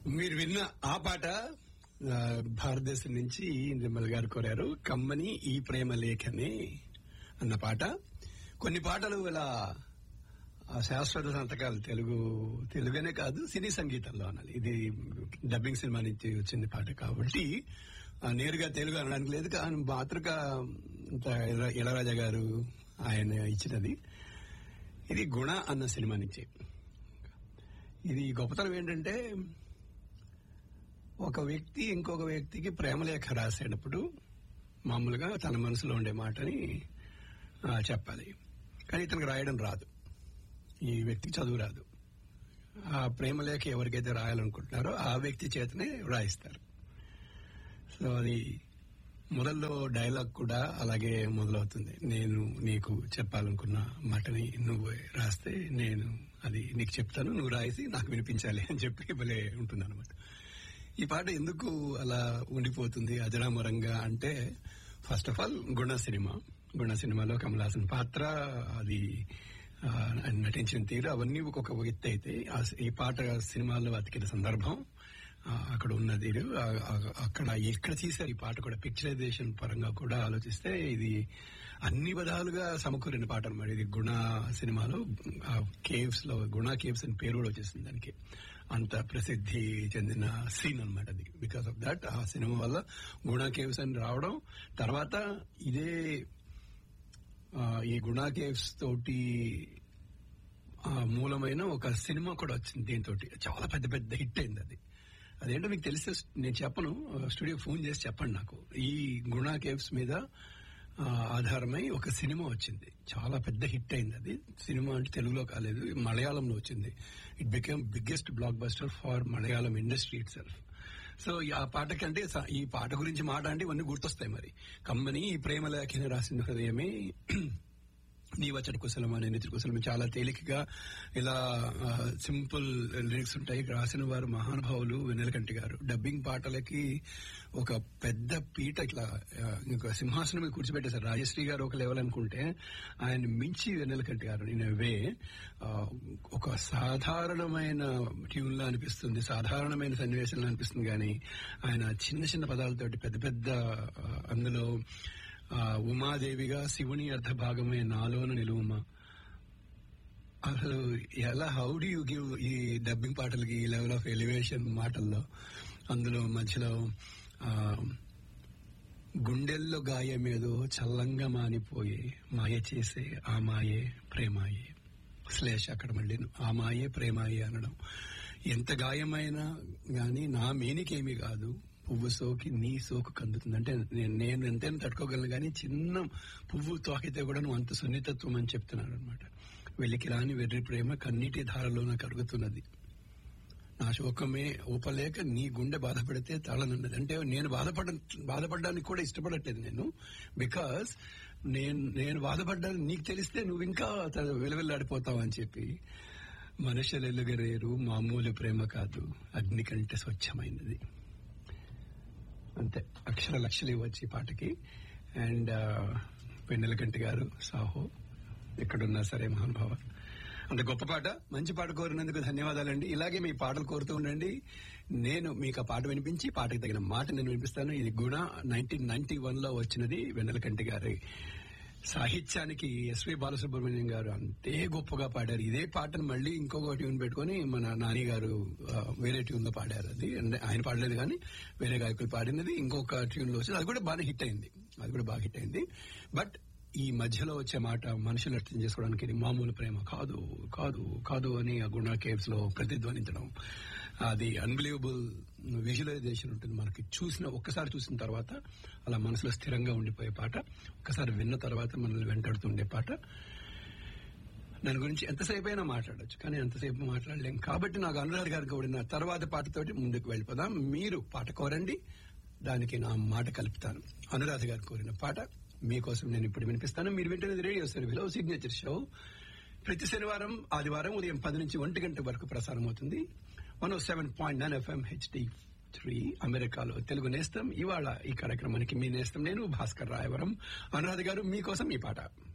మీరు విన్న ఆ పాట ఆ, భారతదేశం నుంచి నిర్మల్ గారు కోరారు కమ్మని ఈ ప్రేమ లేఖనే అన్న పాట కొన్ని పాటలు ఇలా ఆ శాశ్వత సంతకాలు తెలుగు తెలుగునే కాదు సినీ సంగీతంలో అనాలి ఇది డబ్బింగ్ సినిమా నుంచి వచ్చింది పాట కాబట్టి ఆ, నేరుగా తెలుగు అనడానికి లేదు కానీ మాతృక ఇంత ఇళ- ఇళరాజా గారు ఆయన ఇచ్చినది ఇది గుణ అన్న సినిమా నుంచి ఇది గొప్పతనం ఏంటంటే ఒక వ్యక్తి ఇంకొక వ్యక్తికి ప్రేమలేఖ రాసేటప్పుడు మామూలుగా తన మనసులో ఉండే మాటని ఆ, చెప్పాలి కానీ ఇతనికి రాయడం రాదు ఈ వ్యక్తికి చదువు రాదు ఆ ప్రేమలేఖ ఎవరికైతే రాయాలనుకుంటున్నారో ఆ వ్యక్తి చేతనే రాయిస్తారు సో అది మొదల్లో డైలాగ్ కూడా అలాగే మొదలవుతుంది నేను నీకు చెప్పాలనుకున్న మాటని నువ్వు రాస్తే నేను అది నీకు చెప్తాను నువ్వు రాసి నాకు వినిపించాలి అని చెప్పి భలే ఉంటుంది అనమాట ఈ పాట ఎందుకు అలా ఉండిపోతుంది అజరామరంగా అంటే first of all Guna cinema Guna సినిమాలో కమల్ హాసన్ పాత్ర అది ఆ, ఆయన నటించిన తీరు అవన్నీ ఒక్కొక్క వ్యక్తి అయితే ఆ సి- ఈ పాట సినిమాలో అతికిన సందర్భం ఆ, అక్కడ ఉన్న తీరు ఆ, ఆ, అక్కడ ఎక్కడ తీశారు ఈ పాట కూడా పిక్చరైజేషన్ పరంగా కూడా ఆలోచిస్తే ఇది అన్ని విధాలుగా సమకూరిన పాట అనమాట ఇది గుణ సినిమాలో కేవ్స్ లో గుణ కేవ్స్ అని పేరు కూడా వచ్చేసింది దానికి అంత ప్రసిద్ధి చెందిన సీన్ అన్నమాట అది బికాస్ ఆఫ్ దట్ ఆ సినిమా వల్ల గుణ కేవ్స్ అని రావడం తర్వాత ఇదే ఆ, ఈ గుణ కేవ్స్ తోటి ఆ, మూలమైన ఒక సినిమా కూడా వచ్చింది దీంతో చాలా పెద్ద పెద్ద హిట్ అయింది అది అదేంటో మీకు తెలిస్తే నేను చెప్పను స్టూడియో ఫోన్ చేసి చెప్పండి నాకు ఈ గుణ కేవ్స్ మీద ఆ, ఆధారమై ఒక సినిమా వచ్చింది చాలా పెద్ద హిట్ అయింది అది సినిమా అంటే తెలుగులో కాలేదు మలయాళంలో వచ్చింది it became biggest blockbuster for Malayalam industry itself so ఈ ఆ పాటకంటే స- ఈ పాట గురించి మాట అంటే ఇవన్నీ గుర్తొస్తాయి మరి కమ్మని ఈ ప్రేమ లేఖని రాసిన హృదయమే నీ వచ్చటి కుశలం అనే నిత్య కుశలం చాలా తేలికగా ఇలా సింపుల్ లిరిక్స్ ఉంటాయి రాసిన వారు మహానుభావులు వెన్నెలకంటి గారు డబ్బింగ్ పాటలకి ఒక పెద్ద పీట ఇట్లా ఆ, ఇంకొక సింహాసనం మీద కూర్చోబెట్టేశారు రాజశ్రీ గారు ఒక లెవెల్ అనుకుంటే ఆయన మించి వెన్నెలకంటి గారు ఇన్ వే ఒక సాధారణమైన ట్యూన్ లా అనిపిస్తుంది సాధారణమైన సన్నివేశంలో అనిపిస్తుంది కానీ ఆయన చిన్న చిన్న పదాలతోటి పెద్ద పెద్ద ఆ, అందులో ఆ, ఉమాదేవిగా శివుని అర్ధ భాగమే నాలోన నిలువుమా అసలు ఎలా హౌ డు యూ గివ్ ఈ డబ్బింగ్ పాటలకి ఈ లెవెల్ ఆఫ్ ఎలివేషన్ మాటల్లో అందులో మధ్యలో ఆ, గుండెల్లో గాయమేదో చల్లంగా మానిపోయి మాయ చేసే ఆ మాయే ప్రేమాయే శ్లేష అక్కడ మళ్ళీ ఆ మాయే ప్రేమాయే అనడం ఎంత గాయమైనా గాని నా మేనికేమీ కాదు పువ్వు సోకి నీ సోకు కందుతుంది అంటే నేను నేను ఎంతైనా తట్టుకోగలను కానీ చిన్న పువ్వు తోకితే కూడా నువ్వు అంత సున్నితత్వం అని చెప్తున్నాడు అనమాట వెలికి రాని వెర్రి ప్రేమ కన్నీటి ధారలోన కరుగుతున్నది నా శోకమే ఊపలేక నీ గుండె బాధపడితే తాళనున్నది అంటే నేను బాధపడ బాధపడడానికి కూడా ఇష్టపడట్లేదు నేను బికాస్ నేను నేను బాధపడ్డాను నీకు తెలిస్తే నువ్వు ఇంకా విలువెల్లాడిపోతావు అని చెప్పి మనుషులు ఎలుగరేరు మామూలు ప్రేమ కాదు అగ్ని కంటే స్వచ్ఛమైనది అంతే అక్షర లక్షలు ఇవ్వచ్చు ఈ పాటకి అండ్ పెన్నెలకంటి గారు సాహో ఎక్కడున్నా సరే మహానుభావ అంత గొప్ప పాట మంచి పాట కోరినందుకు ధన్యవాదాలండి ఇలాగే మీ పాటలు కోరుతూ ఉండండి నేను మీకు ఆ పాట వినిపించి పాటకు తగిన మాట నేను వినిపిస్తాను ఇది గుణ నైన్టీన్ నైన్టీ వన్ లో వచ్చినది వెన్నెలకంటి గారి సాహిత్యానికి ఎస్వి బాలసుబ్రహ్మణ్యం గారు అంతే గొప్పగా పాడారు ఇదే పాటను మళ్ళీ ఇంకొక ట్యూన్ పెట్టుకుని మన నాని గారు ఆ, వేరే ట్యూన్ లో పాడారు అది అంటే ఆయన పాడలేదు కానీ వేరే గాయకులు పాడినది ఇంకొక ట్యూన్ లో వచ్చింది అది కూడా బాగా హిట్ అయింది అది కూడా బాగా హిట్ అయింది బట్ ఈ మధ్యలో వచ్చే మాట మనుషులు అర్థం చేసుకోవడానికి ఇది మామూలు ప్రేమ కాదు కాదు కాదు అని ఆ గుణ కేవ్స్ లో ప్రతిధ్వనించడం అది అన్బిలీవబుల్ విజువలైజేషన్ ఉంటుంది మనకి చూసిన ఒక్కసారి చూసిన తర్వాత అలా మనసులో స్థిరంగా ఉండిపోయే పాట ఒక్కసారి విన్న తర్వాత మనల్ని వెంటాడుతుండే పాట దాని గురించి ఎంతసేపు అయినా మాట్లాడొచ్చు కానీ ఎంతసేపు మాట్లాడలేం కాబట్టి నాకు అనురాధ గారికి కూడిన తర్వాత పాటతోటి ముందుకు వెళ్ళిపోదాం మీరు పాట కోరండి దానికి నా మాట కలుపుతాను అనురాధ గారు కోరిన పాట మీకోసం నేను ఇప్పుడు వినిపిస్తాను మీరు వింటున్నది రేడియో సర్వీలో సిగ్నేచర్ షో ప్రతి శనివారం ఆదివారం ఉదయం పది నుంచి ఒంటి గంట వరకు ప్రసారం అవుతుంది one seven point nine FM HD three అమెరికాలో తెలుగు నేస్తం ఇవాళ ఈ కార్యక్రమానికి మీ నేస్తం నేను భాస్కర్ రాయవరం అనురాధ గారు మీకోసం ఈ పాట